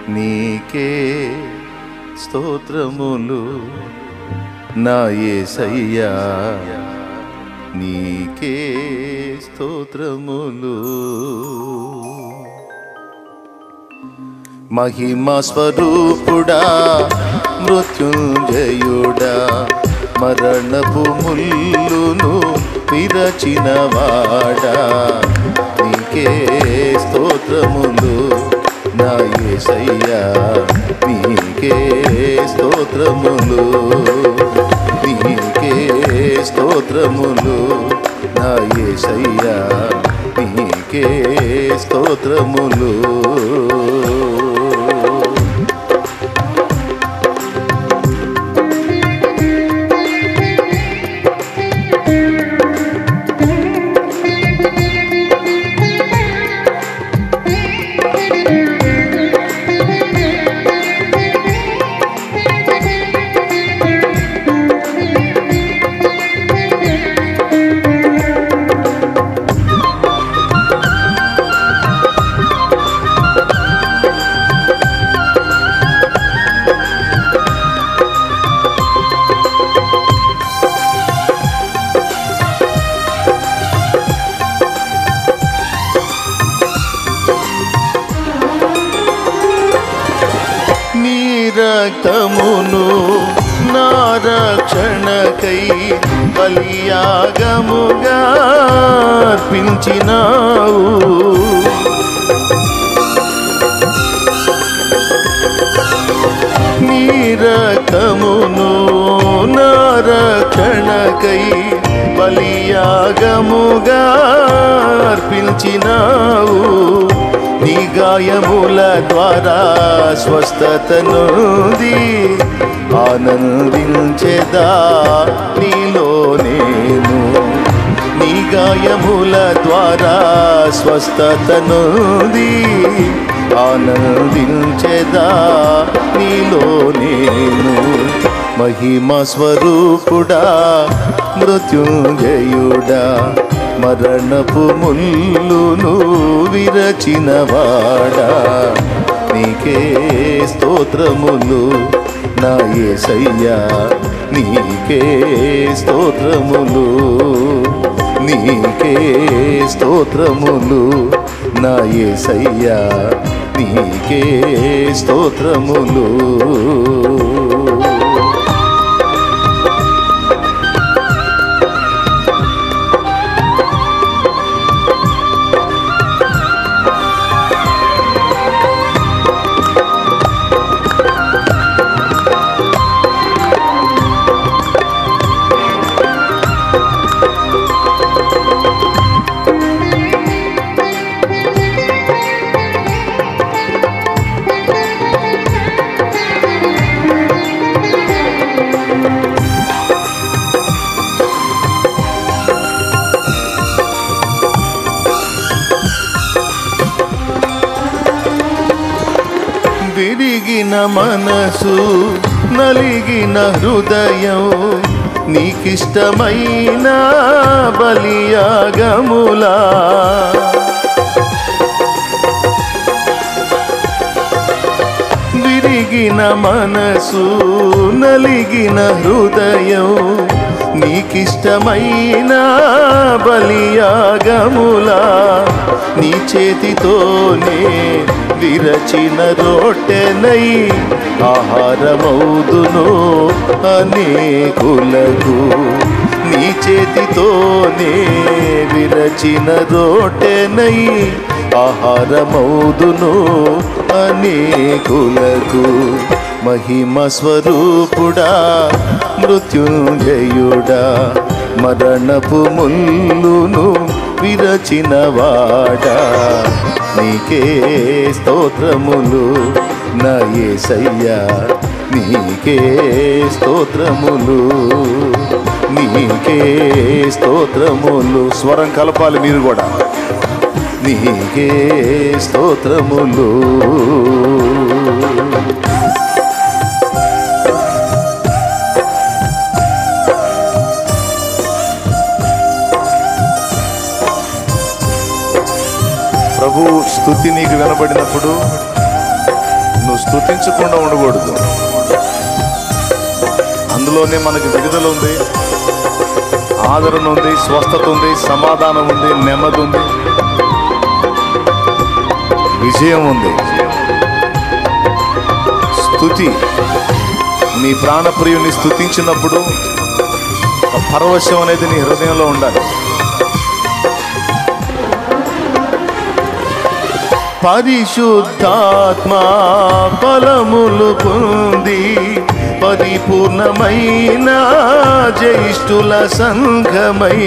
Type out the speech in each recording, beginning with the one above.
నీకే స్తోత్రములు నా యేసయ్యా నీకే స్తోత్రములు మహిమ స్వరూపుడా మృత్యుంజయుడా మరణపు ముల్లును విరచిన వాడా నీకే స్తోత్రములు నా యేసయ్యా నీకే స్తోత్రములు నీకే స్తోత్రములు నా యేసయ్యా నీకే స్తోత్రములు నీ రక్తమును నా రక్షణకై బలియాగముగా అర్పించినావు నీ రక్తమును నా రక్షణకై బలియాగముగా అర్పించినావు నీ గాయముల ద్వారా స్వస్థత నుండి ఆనందించేదా నీలో నేను నీ గాయముల ద్వారా స్వస్థత నుండి ఆనందించేదా నీలో నేను మహిమ స్వరూపుడా మృత్యుంజయుడా మరణపు ముల్లును విరచిన వాడా నీకే స్తోత్రములు నా యేసయ్యా నీకే స్తోత్రములు నీకే స్తోత్రములు నా యేసయ్యా నీకే స్తోత్రములు విరిగిన మనసు నలిగిన హృదయం నీకిష్టమైన బలియాగములా విరిగిన మనసు నలిగిన హృదయం నీకిష్టమైన బలియాగములా నీ చేతితోనే విరచిన రొట్టెనై ఆహారమౌదును అనేకులకు నీ చేతితోనే విరచిన రొట్టెనై ఆహారమౌదును అనేకులకు మహిమ స్వరూపుడా మృత్యుంజయుడా మరణపు ముల్లును విరచిన వాడా నీకే స్తోత్రములు నా యేసయ్యా నీకే స్తోత్రములు నీకే స్తోత్రములు స్వరం కలపాలి మీరు కూడా నీకే స్తోత్రములు ప్రభు స్థుతి నీకు వినబడినప్పుడు నువ్వు నువ్వు స్తుతించకుండా ఉండకూడదు అందులోనే మనకి విడుదల ఉంది ఆదరణ ఉంది స్వస్థత ఉంది సమాధానం ఉంది నెమ్మది ఉంది విజయం ఉంది స్తుతి నీ ప్రాణప్రియుని స్తుతించినప్పుడు ఒక పరవశం అనేది నీ హృదయంలో ఉండాలి పరిశుద్ధాత్మా ఫలములు పొంది పరిపూర్ణమైన జ్యేష్ఠుల సంఘమై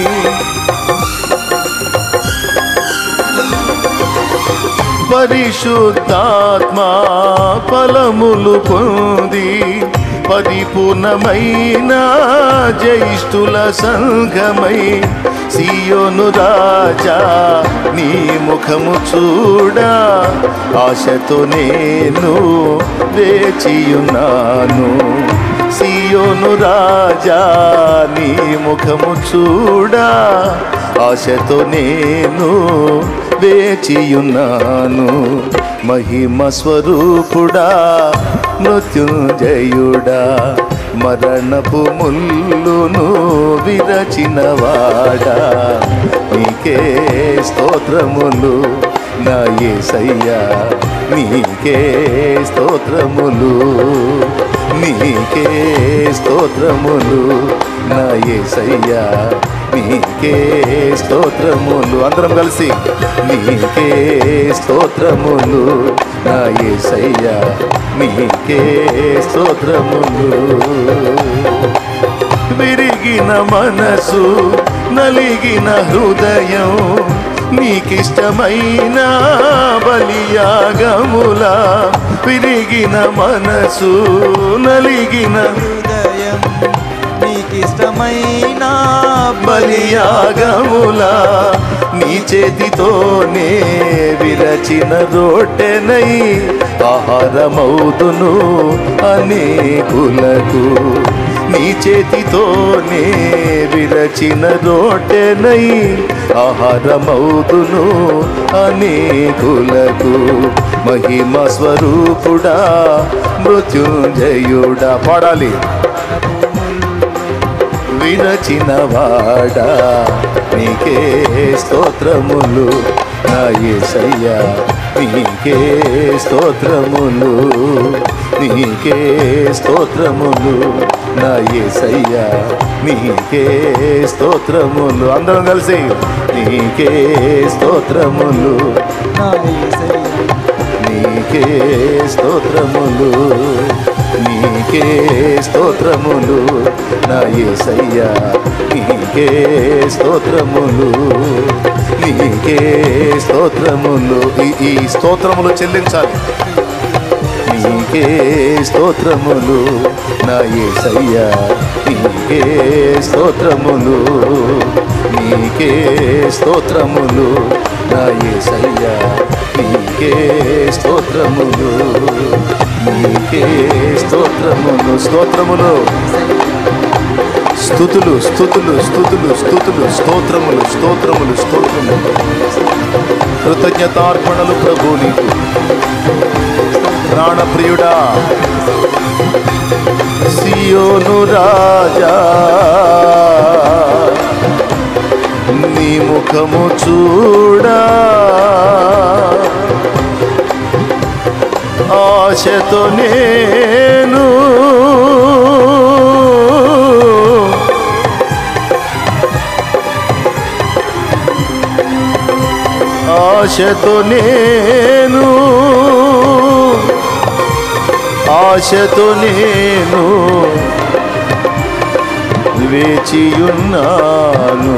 పరిశుద్ధాత్మా ఫలములు పొంది పరిపూర్ణమైన జ్యేష్ఠుల సంఘమై సియోను రాజా నీ ముఖము చూడా ఆశతో నేను వేచియున్నాను సియోను రాజా నీ ముఖము చూడా ఆశతో నేను వేచియున్నాను మహిమ స్వరూపుడా మృత్యుంజయుడా మరణపు ముల్లును విరచినవాడా నీకే స్తోత్రములు నా యేసయ్యా నీకే స్తోత్రములు నీకే స్తోత్రములు నా యేసయ్యా నీకే స్తోత్రములు అందరం కలిసి నీకే స్తోత్రములు నా యేసయ్యా నీకే స్తోత్రములు విరిగిన మనసు నలిగిన హృదయం నీకిష్టమైన బలియాగముల విరిగిన మనసు నలిగిన హృదయం నీకిష్టమైన బలియాగముల నీ చేతితోనే విరచిన రొట్టెనై ఆహారమౌదును అనేకులకు నీ చేతితోనే విరచిన రొట్టెనై ఆహారమౌదును అనేకులకు మహిమ స్వరూపుడా మృత్యుంజయుడా పాడాలి విరచిన వాడా నీకే స్తోత్రములు నా యేసయ్యా నీకే స్తోత్రములు నీకే స్తోత్రములు నా యేసయ్యా నీకే స్తోత్రములు అందరం కలిసి నీకే స్తోత్రములు నా యేసయ్య నీకే స్తోత్రములు నీకే స్తోత్రములు నా యేసయ్యా నీకే స్తోత్రములు నీకే స్తోత్రములు ఈ ఈ స్తోత్రములు చెల్లించాలి నీకే స్తోత్రములు నా యేసయ్యా నీకే స్తోత్రములు నీకే స్తోత్రములు నా యేసయ్యా నీకే స్తోత్రములు నీకే స్తోత్రములు స్తోత్రములు స్థుతులు స్థుతులు స్థుతులు స్థుతులు స్తోత్రములు స్తోత్రములు స్తోత్రములు కృతజ్ఞతార్పణలు ప్రభు నీకు ప్రాణప్రియుడా సియోను రాజా నీ ముఖము చూడా ఆశతో నేను ఆశతో నేను ఆశతో నేను వేచియున్నాను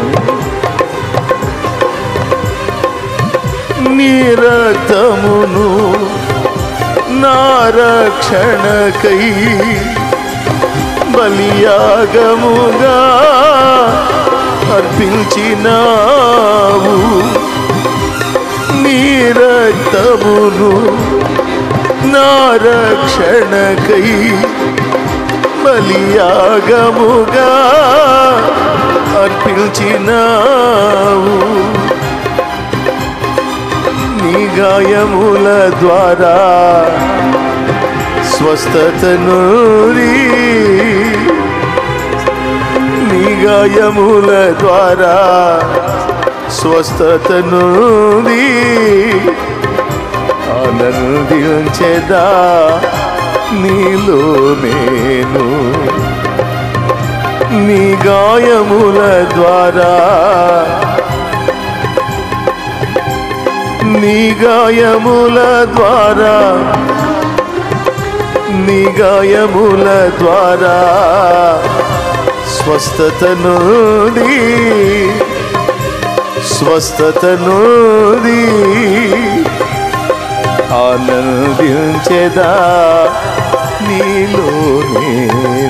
నీ రక్తమును నా రక్షణకై బలియాగముగా అర్పించినావు నీ రక్తమును నా రక్షణకై బలియాగముగా అర్పించినావు నీ గాయముల ద్వారా స్వస్థతను నీ గాయముల ద్వారా స్వస్థతను ఆనందించెదా నీలో నేను నీ గాయముల ద్వారా నీ గాయముల ద్వారా నీ గాయముల ద్వారా స్వస్థతను స్వస్థతను ఆనందించెదా నీలో నేను